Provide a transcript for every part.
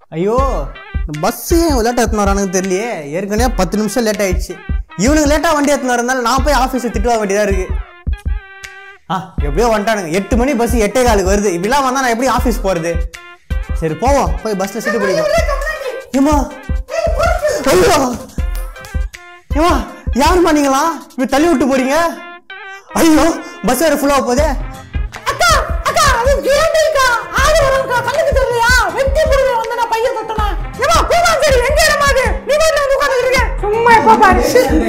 ஐயோ பஸ் ஏன் லேட்டாக எடுத்துன்னு வரானுங்க தெரியலையே ஏற்கனவே பத்து நிமிஷம் லேட் ஆயிடுச்சு இவனுக்கு லேட்டாக வண்டி எடுத்துன்னு வரதுனால நான் போய் ஆஃபீஸை திட்டு வாங்க வேண்டியதாக இருக்கு ஆ எப்படியோ வந்துட்டானுங்க எட்டு மணி பஸ் எட்டே காலுக்கு வருது இப்படிலாம் வந்தால் நான் எப்படி ஆஃபீஸ் போகிறது சரி போவோம் போய் பஸ்ஸில் சீட்டு பிடிக்கும் ஏமா ஐயோ ஏமா யாருமா நீங்களா இப்படி தள்ளி விட்டு போறீங்க ஐயோ பஸ் வேறு ஃபுல்லாக போகுதே அக்கா அக்கா அது கேண்ட் இருக்கா ஆடு வரக்கா கண்ணுக்கு தெரியலையா வெட்டி புடுங்க வந்து நான் பையன் தொட்டனா ஏமா போமா சரி எங்க இடமா அது நீ வீட்ல வந்து உட்கார்ந்து இருக்க சும்மா எப்ப பாரு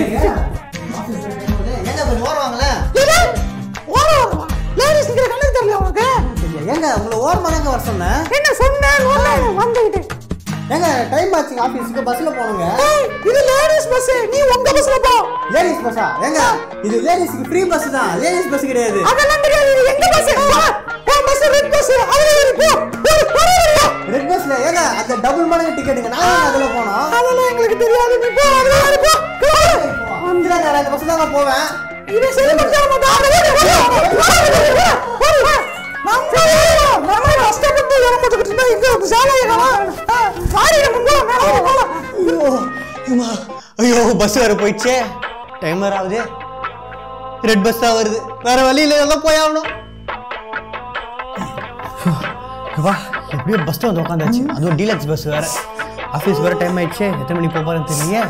ஏங்க கொஞ்சம் ஓரவாங்களே இது ஓர ஓரமா லேடிஸ் கிட்ட கண்ணுக்கு தெரியல உனக்கு ஏங்க உங்களை ஓரமாக தாங்க வர சொன்னேன் என்ன சொன்னேன் ஒண்ணு வந்துகிட்டு ஏங்க டைம் ஆச்சுங்க ஆஃபீஸுக்கு பஸ்ஸில் போகணுங்க ஏய், இது லேடிஸ் பஸ் நீ உங்க பஸ்ல போ லேடிஸ் பஸ்ஸா ஏங்க இது லேடிஸ்க்கு ஃப்ரீ பஸ் தான் லேடிஸ் பஸ் கிடையாது அதெல்லாம் தெரியாது இது எங்க பஸ் போ பஸ் ரெட் பஸ் அதுல ஏறி போ போ போறீங்க ரெட் பஸ்ல ஏங்க அந்த டபுள் மடங்கு டிக்கெட்டுங்க நான் ஏன் அதுல போனோம் அதெல்லாம் எங்களுக்கு தெரியாது நீ போ அதுல ஏறி போ போ. இல்லைங்க நான் இந்த பஸ் தான் நான் போவேன் இது சரி பண்ண மாட்டா அதுல ஏறி போ. போ, போ. நம்ம ஏறோம். நம்ம கஷ்டப்பட்டு இறங்கிட்டு இருந்தா இங்க சாலையை காணோம். ஆ, வாடி நம்ம போலாம், மேல போலாம். ஐயோ அம்மா. ஐயோ பஸ் வேற போயிடுச்சே டைம் வேற ஆகுது ரெட் பஸ் தான் வருது வேற வழியில எல்லாம் போய் ஆகணும் வா எப்படியோ பஸ் வந்து உட்காந்தாச்சு அதுவும் டீலக்ஸ் பஸ் வேற ஆஃபீஸ் வேற டைம் ஆயிடுச்சு எத்தனை மணிக்கு போக போறேன்னு தெரியலையே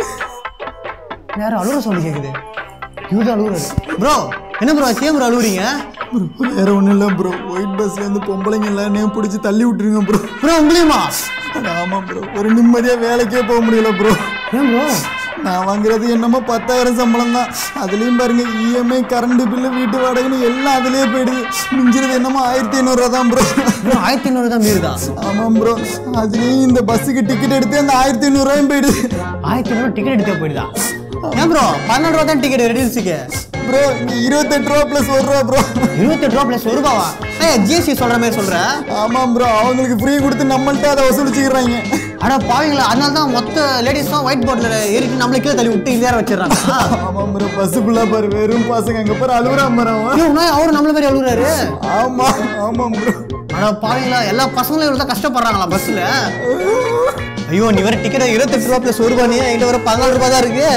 யாரும் அழுகுற சவுண்ட் கேக்குது இவரு அழுகுறாரு ப்ரோ என்ன ப்ரோ சேம் ப்ரோ அழுகுறீங்க வேற ஒன்றும் இல்லை ப்ரோ ஒயிட் பஸ்லேருந்து பொம்பளைங்க எல்லாரையும் பிடிச்சி தள்ளி விட்டுருங்க ப்ரோ ப்ரோ உங்களையுமா ஆமாம் ப்ரோ ஒரு நிம்மதியாக வேலைக்கே போக முடியல ப்ரோ ஏன் ப்ரோ நான் வாங்குறது என்னமோ பத்தாயிரம் சம்பளம் தான் அதுலேயும் பாருங்க இஎம்ஐ கரண்ட் பில்லு வீட்டு வாடகைன்னு எல்லாம் அதுலேயே போயிடுது மிஞ்சிறது என்னமோ ஆயிரத்தி ஐநூறுரூவா தான் ப்ரோ ப்ரோ ஆயிரத்தி ஐநூறு தான் மீறுதா ஆமாம் ப்ரோ அதுலேயும் இந்த பஸ்ஸுக்கு டிக்கெட் எடுத்து அந்த ஆயிரத்தி ஐநூறுரூவாயும் போயிடுது ஆயிரத்தி ஐநூறு டிக்கெட் எடுத்தே போயிடுதா ஏன் ப்ரோ பன்னெண்டு ரூபா தான் டிக்கெட் ரெடியூஸுக்கு ப்ரோ இங்கே இருபத்தெட்டு ரூபா ப்ளஸ் ஒரு ரூபா ப்ரோ இருபத்தெட்டு ரூபா ப்ளஸ் ஒரு ரூபாவா ஏ ஜிஎஸ்டி சொல்ற மாதிரி சொல்றேன் ஆமாம் ப்ரோ அவங்களுக்கு ஃப்ரீ கொடுத்து நம்மள்ட்ட அதை வசூலிச்சுக்கிறாங்க அட பாவீங்களா அதனால தான் மொத்த லேடிஸும் ஒயிட் போர்டில் ஏறிட்டு நம்மளை கீழே தள்ளி விட்டு இங்கே வச்சிடறாங்க ஆமாம் ப்ரோ பஸ்ஸு ஃபுல்லாக பாரு வெறும் பசங்க அங்கே பாரு அழுகுறான் பாரு அவன் ஐயோ அவரு நம்மள மாதிரி அழுகுறாரு ஆமா ஆமாம் ப்ரோ அட பாவீங்களா எல்லா பசங்களும் இவ்வளோ தான் கஷ்டப்படுறாங்களா பஸ்ஸில் ஐயோ நீ வேற டிக்கெட் இருபத்தெட்டு ரூபா ப்ளஸ் ஒரு ரூபா நீ என்கிட்ட வர பதினாலு ரூபா தான் இருக்கு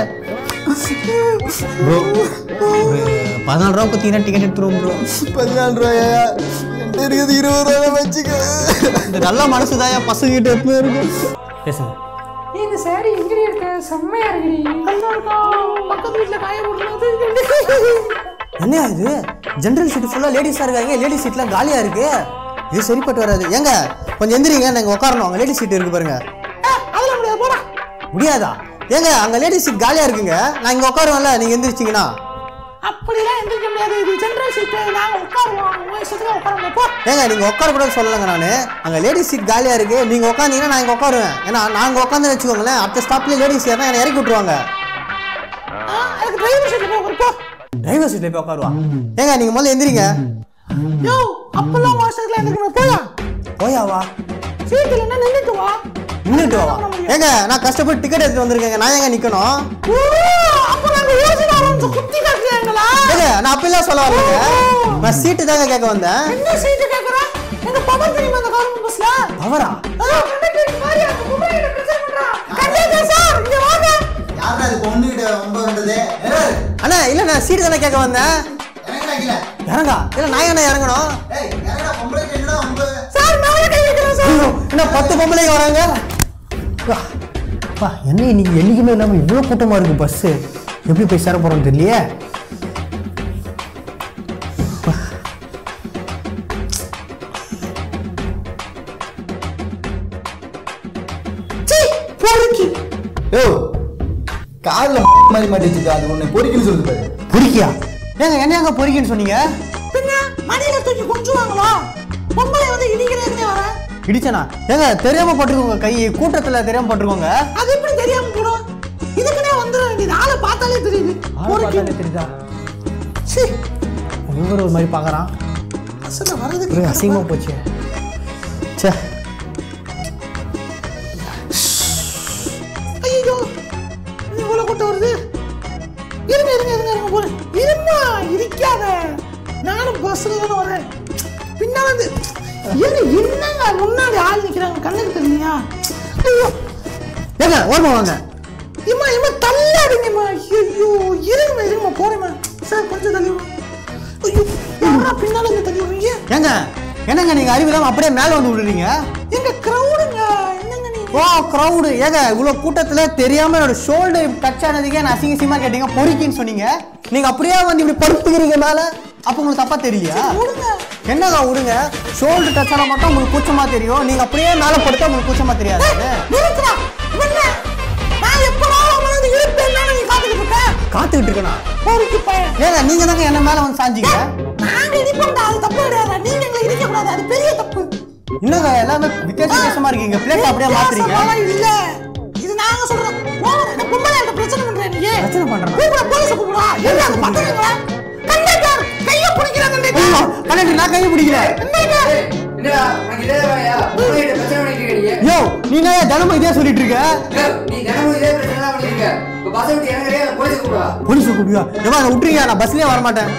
ப்ரோ ஒரு பதினாலு ரூபா பார்த்தீங்கன்னா டிக்கெட் எடுத்துருவோம் ப்ரோ பதினாலு ரூபாயா என்கிட்ட இருக்குது இருபது ரூபா வச்சுக்க இந்த நல்ல மனசு தான் பசங்க கிட்ட எப்பவுமே இருக்கும் பேசுங்க இந்த சாரி எங்கடி இருக்க செம்மையா இருக்குடி நல்லா இருக்கா பக்கத்து வீட்டுல காய போடுறது என்ன இது ஜென்ரல் சீட் ஃபுல்லாக லேடிஸாக இருக்காங்க லேடிஸ் சீட்லாம் காலியாக இருக்கு இது சரிப்பட்டு வராது ஏங்க கொஞ்சம் எந்திரிங்க நாங்கள் உட்காரணும் அங்கே லேடிஸ் சீட் இருக்கு பாருங்க அதுல முடியாது போடா முடியாதா ஏங்க அங்கே லேடிஸ் சீட் காலியாக இருக்குங்க நான் இங்கே உட்காருவேன்ல நீங்கள் எந்திரிச்சிங்கன்னா அப்படிலாம் எந்திரிக்க முடியாது இது ஜென்ரல் சீட் நாங்க உட்காருவோம் உங்க இஷ்டத்துக்கு உட்காருங்க போ ஏங்க நீங்கள் உட்கார கூட சொல்லலைங்க நான் அங்கே லேடிஸ் சீட் காலியாக இருக்கு நீங்கள் உட்காந்தீங்கன்னா நான் இங்கே உட்காருவேன் ஏன்னா நாங்கள் உட்காந்து வச்சுக்கோங்களேன் அடுத்த ஸ்டாப்லேயே லேடிஸ் ஏறினா என்னை இறக்கி விட்ருவாங்க ஆ, எனக்கு டிரைவர் சீட்ல போ போ டிரைவர் சீட்டில் போய் உட்காருவா ஏங்க நீங்கள் முதல்ல எந்திரிங்க யோ அப்பெல்லாம் வாசத்துல எந்திரிக்கணும் போயா போயாவா சீட்டில் என்ன நின்றுட்டு வா நின்றுட்டு வா ஏங்க நான் கஷ்டப்பட்டு டிக்கெட் எடுத்துட்டு வந்திருக்கேங்க நான் ஏங்க நிற்கணும் ஓ, அப்ப நாங்க யோசனை ஆரம்பிச்சு குத்தி காட்டுறீங்களா ஏங்க நான் அப்பெல்லாம் சொல்ல வரலைங்க நான் சீட்டு தாங்க கேட்க வந்தேன் என்ன சீட்டு கேக்குறா எங்க பவர் தெரியுமா அந்த கவர்மெண்ட் பஸ்ல அவரா அதான் கண்டக்டர் மாதிரி அந்த குமரியில பிரச்சனை பண்றா கண்டக்டர் சார் இங்க வாங்க யாரா அது பொண்ணுகிட்ட ரொம்ப வந்தது அண்ணா இல்ல நான் சீட்டு தானே கேட்க வந்தேன் இறங்கா இல்ல நான் என்ன இறங்கணும் சார் மேல கை வைக்கிறேன் சார் ஐயோ, என்ன பத்து பொம்பளைங்க வராங்க வா, வா என்ன இன்னைக்கு என்னைக்குமே இல்லாம இவ்வளவு கூட்டமா இருக்கு பஸ் எப்படி போய் சேர போறோம்னு தெரியலையே வா. சீ பொறுக்கி யோ காதுல மாதிரி மாட்டிச்சு அது உன்னை பொறிக்கன்னு சொல்லுது பாரு பொறுக்கியா ஏங்க என்ன எங்க பொறுக்கின்னு சொன்னீங்க பின்ன மடியில தூக்கி கொஞ்சுவாங்களா பொம்பளை வந்து இடிக்கிறதுனே வர இடிச்சனா ஏங்க தெரியாம பட்டுருக்கோங்க கை கூட்டத்துல தெரியாம பட்டுருக்கோங்க அது எப்படி தெரியாம போடும் இதுக்குனே வந்துட வேண்டியது ஆளை பார்த்தாலே தெரியுது பொறுக்கி தெரியுதா சீ இவர் ஒரு மாதிரி பார்க்கறான் பஸ்ல வர்றதுக்கு ஒரே அசிங்கமா போச்சு ச்சே ஐயோ இது இவ்வளவு கூட்டம் வருது இருங்க இருங்க இருங்க இருங்க போறேன் இருமா இருக்காத நானும் பஸ்ல தானே வரேன் பின்னால இருந்து ஏங்க என்னங்க முன்னாடி ஆள் நிக்கிறாங்க கண்ணுக்கு தெரியலையா ஐயோ ஏங்க ஓரமா வாங்க இம்மா இம்மா தள்ளாதீங்கம்மா ஐயோ இருங்கம்மா இருங்கம்மா போறேம்மா சார் கொஞ்சம் தள்ளி விடுங்க. ஐயோ யாரா பின்னால இருந்து தள்ளி விடுறீங்க ஏங்க என்னங்க நீங்க அறிவில்லாம அப்படியே மேல வந்து விடுறீங்க எங்க கிரௌடுங்க என்னங்க நீ ஓ க்ரௌடு ஏங்க இவ்வளவு கூட்டத்துல தெரியாம என்னோட ஷோல்டர் டச் ஆனதுக்கே நான் அசிங்க அசிங்கமா கேட்டீங்க பொறுக்கின்னு சொன்னீங்க நீங்க அப்படியே வந்து இப்படி படுத்துக்கிறீங்க மேல அப்ப உங்களுக்கு தப்பா தெரியலையா விடுங்க என்னங்க விடுங்க ஷோல்டர் டச் ஆனா மட்டும் உங்களுக்கு கூச்சமா தெரியும் நீங்க அப்படியே மேல படுத்தா உங்களுக்கு கூச்சமா தெரியாது நிறுத்துடா என்ன நான் எப்படா வந்து இருப்பேன்னு நீ காத்துக்கிட்டு இருக்க காத்துக்கிட்டு இருக்கேனா போருக்கு பையன் ஏங்க நீங்க தாங்க என்ன மேல வந்து சாஞ்சிங்க நாங்க இடிப்போம்டா அது தப்பு கிடையாது நீங்க எங்களை இடிக்க கூடாது அது பெரிய தப்பு என்னங்க எல்லாமே வித்தியாச வித்தியாசமா இருக்கீங்க பிளேட் அப்படியே மாத்துறீங்க வித்தியாசமாலாம் இல்ல இது நாங்க சொல்றோம் ஓவர் இந்த பொம்பளை பிரச்சனை பண்றேன் நீ பிரச்சனை பண்றேனா? கூப்பிட போலீஸ் கூப்பிடா என்ன அந்த பக்கத்துல கண்டக்டர் கைய பிடிக்கிறாங்க ஐயோ, கண்ணாடி நான் கையை பிடிக்கல என்னடா உனக்கு இதே வேலையா உங்ககிட்ட பிரச்சனை பண்ணிட்டு இருக்கீங்க யோ நீ என்ன தினமும் இதே சொல்லிட்டு இருக்க ஏய், நீ தினமும் இதே பிரச்சனை தான் பண்ணிட்டு இருக்க இப்ப பஸ் விட்டு இறங்குறே போலீஸ் கூப்பிடா போலீஸ் கூப்பிடுவா ஏமா அதை விட்டுறீங்க நான் பஸ்லயே வர மாட்டேன்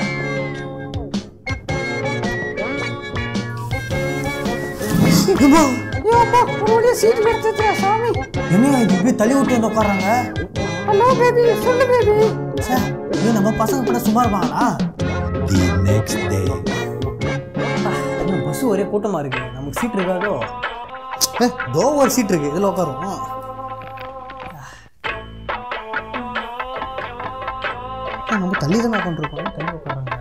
ஏம்மா, ஐயோப்பா ஒரு வழியா சீட் எடுத்துட்டா சாமி என்னங்க இது இப்படி தள்ளி விட்டு வந்து உட்காடுறாங்க ஹலோ பேபி சொல்லு பேபி ச்சே, இது நம்ம பசங்க கூட சும்மா இருப்பாங்களா தி நெக்ஸ்ட் டே பஸ் ஒரே கூட்டமா இருக்கு நமக்கு சீட் இருக்காதோ ஏ தோ ஒரு சீட் இருக்கு இதுல உட்காருவோம் ஏ, நம்ம தள்ளி தானே உட்காந்துருக்கோம் தள்ளி உட்காருங்க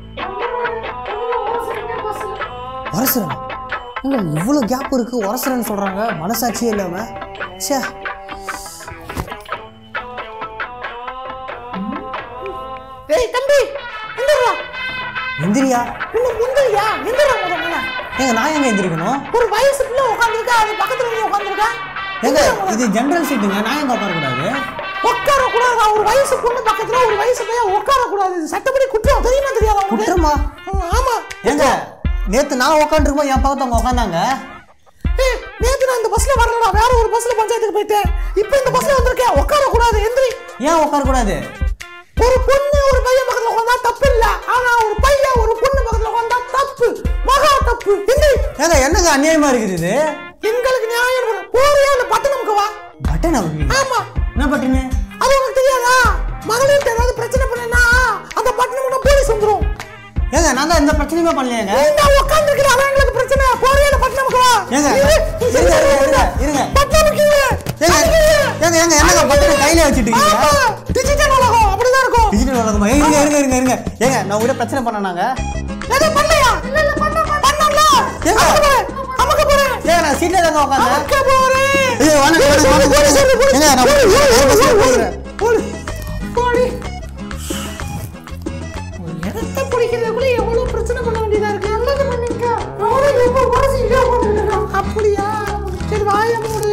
வரசுறேன் இல்லை இவ்வளோ கேப் இருக்கு வரசுறேன்னு சொல்றாங்க மனசாட்சியே இல்லாம ச்சே டேய் தம்பி எந்திரா எந்திரியா இன்னும் முந்திரியா எந்திரா முதல்ல ஏங்க நான் எங்க எந்திரிக்கணும் ஒரு வயசு பிள்ளை உட்காந்துருக்கா அது பக்கத்துல நீ உட்காந்துருக்கா ஏங்க இது ஜென்ரல் சீட்டுங்க நான் எங்க உட்காரக்கூடாது உட்கார கூடாது ஒரு வயசு பொண்ணு பக்கத்துல ஒரு வயசு பையன் உட்கார கூடாது இது சட்டப்படி குற்றம் தெரியுமா தெரியாதா உங்களுக்கு? குற்றமா ம், ஆமா ஏங்க நேத்து நான் உட்காந்துருப்போம் என் பக்கத்து அவங்க உட்காந்தாங்க ஏய், நேத்து நான் இந்த பஸ்ல வரலடா வேற ஒரு பஸ்ல பஞ்சாயத்துக்கு போயிட்டேன் இப்போ இந்த பஸ்ல வந்திருக்கேன் உட்கார கூடாது எந்திரி ஏன் உட்காரக்கூடாது ஒரு பொண்ணு ஒரு பையன் பக்கத்துல உட்காந்தா தப்பு இல்ல ஆனா ஒரு பையன் ஒரு பொண்ணு பக்கத்துல உட்காந்தா தப்பு மகா தப்பு எந்திரி ஏங்க என்னங்க அநியாயமா இருக்குது இது எங்களுக்கு நியாயம் வரும். போறியா அந்த பட்டணமுக்கு வா பட்டன் அவருக்கு ஆமா என்ன பட்டனு அது உனக்கு தெரியாதா மகளிர்கிட்ட ஏதாவது பிரச்சனை பண்ணா அந்த பட்டணம் போலீஸ் வந்துரும் ஏங்க நான் தான் எந்த பிரச்சனையுமே பண்ணலையேங்க நீங்க உட்கார்ந்துருக்கிற அதான் எங்களுக்கு பிரச்சனை போறியா அந்த பட்டணமுக்கு வா ஏங்க, இரு, இருங்க, இருங்க, இருங்க, இருங்க. பட்டணமுக்கு இரு. ஏங்க ஏங்க ஏங்க என்னங்க பட்டனை கையில வச்சுட்டு இருக்கீங்க ஆமா, டிஜிட்டல் உலகம் அப்படிதான் இருக்கும் டிஜிட்டல் வழக்கமா ஏங்க இருங்க இருங்க இருங்க இருங்க ஏங்க நான் கூட பிரச்சனை பண்ணனாங்க எது பண்ணலையா இல்ல இல்ல பண்ண பண்ணல ஏங்க? அமுக்க போறேன் அமுக்க போறேன் ஏங்க நான் சீட்ல தாங்க உட்காந்தேன் அமுக்க போறேன் ஐயோ வாங்க வாங்க வாங்க போலீஸ் வருது, போலீஸ். ஏங்க நான் போலீஸ், ஒரு பஸ்ல போலீஸ், போகிறேன் போலீஸ். போலீஸ். ஒரு இடத்தை பிடிக்கிறதுக்குள்ள எவ்வளவு பிரச்சனை பண்ண வேண்டியதா இருக்கு நல்லது பண்ணிருக்க அவனுக்கு இப்ப மனசு இங்கே உட்கார்ந்துருக்கான். அப்படியா சரி வாய மூடு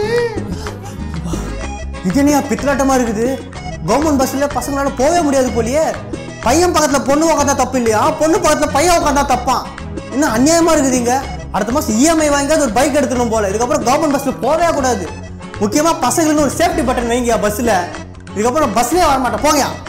இது என்னையா பித்தலாட்டமா இருக்குது கவர்மெண்ட் பஸ்ல பசங்களால போகவே முடியாது போலியே பையன் பக்கத்துல பொண்ணு உட்காந்தா தப்பு இல்லையா பொண்ணு பக்கத்துல பையன் உட்காந்தா தப்பான் இன்னும் அநியாயமா இருக்குதுங்க அடுத்த மாசம் இஎம்ஐ வாங்கி ஒரு பைக் எடுத்துக்கணும் போல இதுக்கப்புறம் கவர்மெண்ட் பஸ்ல போகவே கூடாது முக்கியமா பசங்களுக்கு ஒரு சேஃப்டி பட்டன் வைங்க பஸ்ல இதுக்கப்புறம் பஸ்லயே வர மாட்டேன் போங்கயா